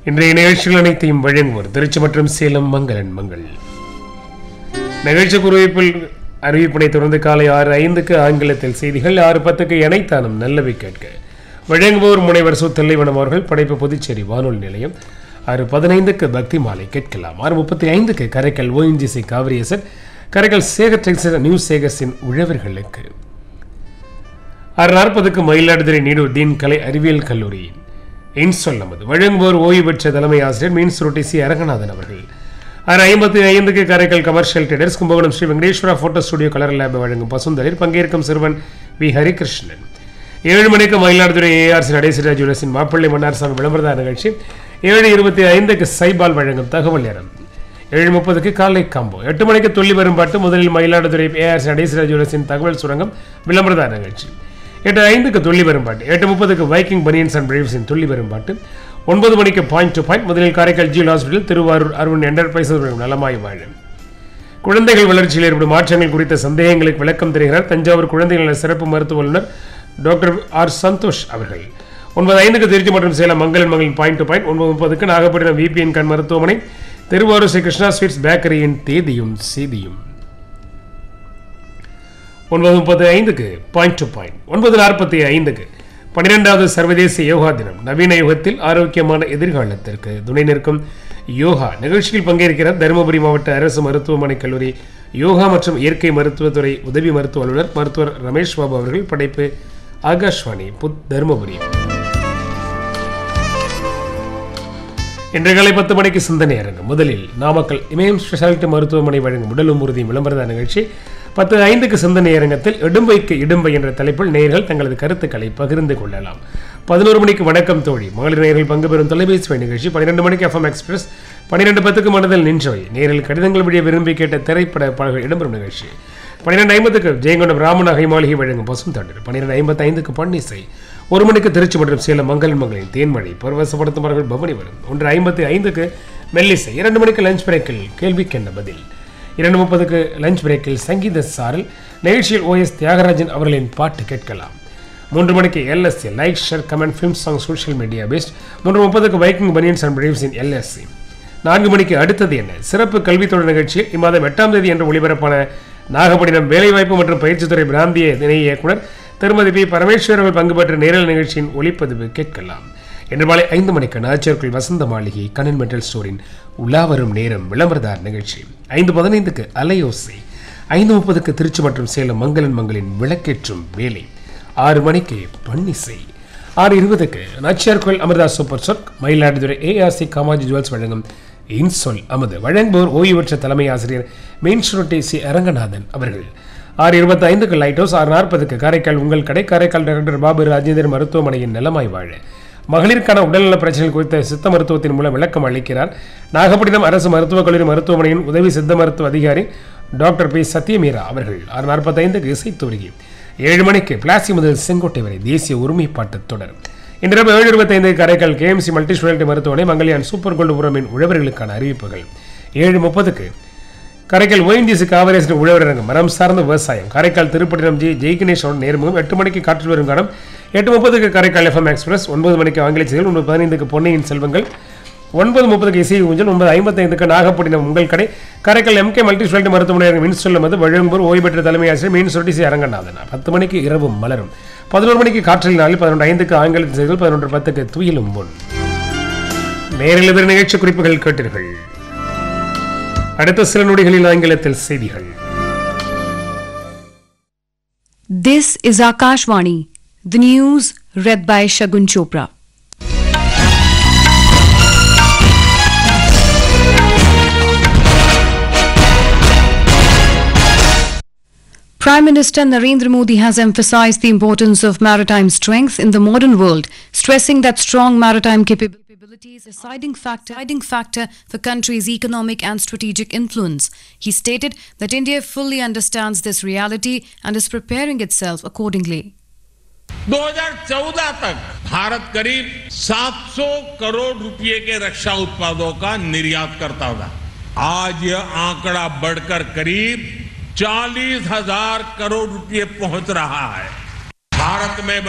இன்றைய நிகழ்ச்சிகள் அனைத்தையும் வழங்குவோர் திருச்சி மற்றும் சேலம் மங்களன் மங்கள் நிகழ்ச்சி குறிப்பில் அறிவிப்பினை தொடர்ந்து காலை ஆறு ஐந்துக்கு ஆங்கிலத்தில் செய்திகள் ஆறு பத்துக்கு இணைத்தானும் நல்லவை கேட்க வழங்குவோர் முனைவர் சு தில்லைவனம் அவர்கள் படைப்பு புதுச்சேரி வானொலி நிலையம் ஆறு பதினைந்துக்கு பக்தி மாலை கேட்கலாம் ஆறு முப்பத்தி ஐந்துக்கு கரைக்கல் ஓஎன்ஜிசி காவிரியசன் கரைக்கல் சேகர் டெக்ஸஸ் நியூ சேகர்ஸின் உழவர்களுக்கு ஆறு நாற்பதுக்கு மயிலாடுதுறை நீடூர் தீன் கலை அறிவியல் கல்லூரியின் இன்சொல் நமது வழங்குவோர் ஓய்வு பெற்ற தலைமை ஆசிரியர் மீன்ஸ் ரொட்டி சி அரங்கநாதன் அவர்கள் ஆறு ஐம்பத்தி ஐந்துக்கு Karaikal commercial traders Kumbakonam Sri Venkateswara photo studio colour lab வழங்கும் பசுந்தளிர் பங்கேற்கும் சிறுவன் வி ஹரிகிருஷ்ணன் ஏழு மணிக்கு மயிலாடுதுறை ஏஆர்சி நடேசரா ஜுவலர்ஸின் மாப்பிள்ளை மன்னார்சாமி விளம்பரதார நிகழ்ச்சி ஏழு இருபத்தி ஐந்துக்கு சைபால் வழங்கும் தகவல் நேரம் ஏழு முப்பதுக்கு காலை காம்போ எட்டு மணிக்கு துள்ளி வரும் பாட்டு முதலில் மயிலாடுதுறை ஏஆர்சி நடேசரா ஜுவலர்ஸின் தகவல் சுரங்கம் விளம்பரதார நிகழ்ச்சி எட்டு ஐந்துக்கு துள்ளி வரும் பாட்டு எட்டு முப்பதுக்கு வைக்கிங் பனியன்ஸ் அண்ட் பிரேவ்ஸின் துள்ளி வரும் பாட்டு ஒன்பது மணிக்கு பாயிண்ட் டு பாயிண்ட் முதலில் Karaikal GL hospital Thiruvarur Arun enterprises வழங்கும் நலமாய் வாழ குழந்தைகள் வளர்ச்சியில் ஏற்படும் மாற்றங்கள் குறித்த சந்தேகங்களுக்கு விளக்கம் தருகிறார் தஞ்சாவூர் குழந்தைகள் நல சிறப்பு மருத்துவ வல்லுநர் டாக்டர் ஆர் சந்தோஷ் அவர்கள் ஒன்பது ஐந்துக்கு திருச்சி மற்றும் சேலம் மங்களன் மகளின் பாயிண்ட் டு பாயிண்ட் ஒன்பது முப்பதுக்கு நாகப்பட்டினம் விபிஎன் கண் மருத்துவமனை திருவாரூர் ஸ்ரீ கிருஷ்ணா ஸ்வீட்ஸ் பேக்கரியின் தேதியும் செய்தியும் ஒன்பது முப்பது ஐந்துக்கு பாயிண்ட் டு பாயிண்ட் ஒன்பது நாற்பத்தி ஐந்துக்கு பன்னிரெண்டாவது சர்வதேச யோகா தினம் நவீன யுகத்தில் ஆரோக்கியமான எதிர்காலத்திற்கு துணை நிற்கும் யோகா நிகழ்ச்சியில் பங்கேற்கிறார் தருமபுரி மாவட்ட அரசு மருத்துவமனை கல்லூரி யோகா மற்றும் இயற்கை மருத்துவத்துறை உதவி மருத்துவ அலுவலர் மருத்துவர் ரமேஷ் பாபு அவர்கள் படைப்பு ஆகாஷ்வாணி புத் தருமபுரி இன்று காலை பத்து மணிக்கு சிந்தனை அரங்கம் முதலில் நாமக்கல் இமயம் ஸ்பெஷாலிட்டி மருத்துவமனை வழங்கும் உடலும் உறுதியும் விளம்பரத நிகழ்ச்சி பத்து ஐந்துக்கு சிந்தனை அரங்கத்தில் இடும்பைக்கு இடும்பை என்ற தலைப்பில் நேயர்கள் தங்களது கருத்துக்களை பகிர்ந்து கொள்ளலாம் பதினோரு மணிக்கு வணக்கம் தோழி மகளிர் நேயர்கள் பங்கு பெறும் தொலைபேசி வழி நிகழ்ச்சி பன்னிரெண்டு மணிக்கு எஃப்எம் எக்ஸ்பிரஸ் பன்னிரெண்டு பத்துக்கு மனதில் நின்றவை நேரில் கடிதங்கள் வழியே விரும்பி கேட்ட திரைப்பட பாடல்கள் இடம்பெறும் நிகழ்ச்சி பன்னிரெண்டு ஐம்பதுக்கு ஜெயங்கொண்டம் ராமநாகை மாளிகை வழங்கும் பசும் தண்டர் பன்னிரெண்டு ஐம்பத்தி ஐந்துக்கு பன்னிசை ஒரு மணிக்கு திருச்சி மற்றும் சேலம் மங்கல் மகளின் தேன்மழை பரவசப்படுத்தும் பாடல்கள் பவனி வரும் ஒன்று ஐம்பத்தி ஐந்துக்கு மெல்லிசை இரண்டு மணிக்கு லஞ்ச் பிரேக்கில் கேள்விக்கென்ன பதில் இரண்டு முப்பதுக்கு லஞ்ச் பிரேக்கில் சங்கீத சாரல் நிகழ்ச்சியில் ஓஎஸ் தியாகராஜன் அவர்களின் பாட்டு கேட்கலாம் மூன்று மணிக்கு LSC like share comment film song social media based மூன்று முப்பதுக்கு வைக்கிங் பனியன்ஸ் அண்ட் பிரீவ்ஸின் எல்எஸ்சி நான்கு மணிக்கு அடுத்தது என்ன சிறப்பு கல்வித்தொடர் நிகழ்ச்சியில் இம்மாதம் எட்டாம் தேதி என்று ஒளிபரப்பான நாகப்பட்டினம் வேலைவாய்ப்பு மற்றும் பயிற்சித்துறை பிராந்திய இணை இயக்குனர் திருமதி பி பரமேஸ்வர் அவர்கள் பங்கு பெற்ற நேரல் நிகழ்ச்சியின் ஒளிப்பதிவு கேட்கலாம் இன்று மாலை ஐந்து மணிக்கு நாச்சர்குள் வசந்த மாளிகை கண்ணன் மெட்டல் ஸ்டோரின் உலா வரும் நேரம் விளம்பரதார் நிகழ்ச்சி ஐந்து பதினைந்துக்கு அலையோசை ஐந்து முப்பதுக்கு திருச்சி மற்றும் சேலம் மங்களன் மங்களின் விளக்கேற்றும் வேலை ஆறு மணிக்கு பன்னிசை ஆறு இருபதுக்கு நாச்சியார் கோயில் அமிர்தா சூப்பர் சொர்க் மயிலாடுதுறை ஏஆர்சி காமாஜி ஜுவல்ஸ் வழங்கும் இன்சொல் அமது வழங்குவோர் ஓய்வு பெற்ற தலைமை ஆசிரியர் மெயின்சுருட்டை சி அரங்கநாதன் அவர்கள் ஆறு இருபத்தி ஐந்துக்கு லைட் ஹவுஸ் ஆறு நாற்பதுக்கு காரைக்கால் உங்கள் கடை காரைக்கால் டாக்டர் பாபு ராஜேந்திரன் மருத்துவமனையின் நலமாய் வாழ மகளிருக்கான உடல்நல பிரச்சனைகள் குறித்த சித்த மருத்துவத்தின் மூலம் விளக்கம் அளிக்கிறார் நாகப்பட்டினம் அரசு மருத்துவக் கல்லூரி மருத்துவமனையின் உதவி சித்த மருத்துவ அதிகாரி டாக்டர் பி சத்யமீரா அவர்கள் ஆறு நாற்பத்தைந்துக்கு இசைத்தொருகி ஏழு மணிக்கு பிளாசி முதல் செங்கோட்டை வரை தேசிய ஒருமைப்பாட்டு தொடர் இன்றிரவு ஏழு இருபத்தைந்து காரைக்கால் கேஎம்சி மல்டி ஸ்பெஷாலிட்டி மருத்துவமனை மங்கள்யான் சூப்பர் கோல்டு புறமின் உழவர்களுக்கான அறிவிப்புகள் ஏழு முப்பதுக்கு காரைக்கால் ஓஎன்டிசி காவரேசன் உழவரங்கம் மரம் சார்ந்த விவசாயம் காரைக்கால் திருப்பட்டினம் ஜி ஜெய் கணேஷோட நேர்முகம் எட்டு மணிக்கு காற்றில் வரும் காலம் எட்டு முப்பதுக்கு காரைக்கால் எஃப்எம் எக்ஸ்பிரஸ் ஒன்பது மணிக்கு ஆங்கில செய்திகள் ஒன்பது பதினைந்துக்கு பொன்னியின் செல்வங்கள் ஒன்பது முப்பதுக்கு இசை ஊஞ்சல் ஒன்பது ஐம்பத்தைந்துக்கு நாகப்பட்டினம் உங்கள் கடை காரைக்கால் எம்கே மல்டி ஸ்பெஷாலிட்டி மருத்துவமனை மின் சொல்லும் அது வழங்கும்போது ஓய்வு பெற்ற தலைமை ஆசிரியர் மீன் சுருட்டி சி அரங்கநாதன் பத்து மணிக்கு இரவும் மலரும் பதினோரு மணிக்கு காற்றில் நாளில் பதினொன்று ஐந்துக்கு ஆங்கில செய்திகள் பதினொன்று பத்துக்கு துயிலும் முன் நேரில் எதிர் நிகழ்ச்சி குறிப்புகள் கேட்டீர்கள் அடுத்த சில நொடிகளில் ஆங்கிலத்தில் செய்திகள் This is Akashvani, the news read by Shagun Chopra. Prime Minister Narendra Modi has emphasized the importance of maritime strength in the modern world, stressing that strong maritime capability is a deciding factor, deciding factor for country's economic and strategic influence. He stated that India fully understands this reality and is preparing itself accordingly. 2014 तक भारत करीब 700 करोड़ रुपए के रक्षा उत्पादों का निर्यात करता था आज यह आंकड़ा बढ़कर करीब चालीस हजार करोड़ रुपए पहुंच रहा है भारत में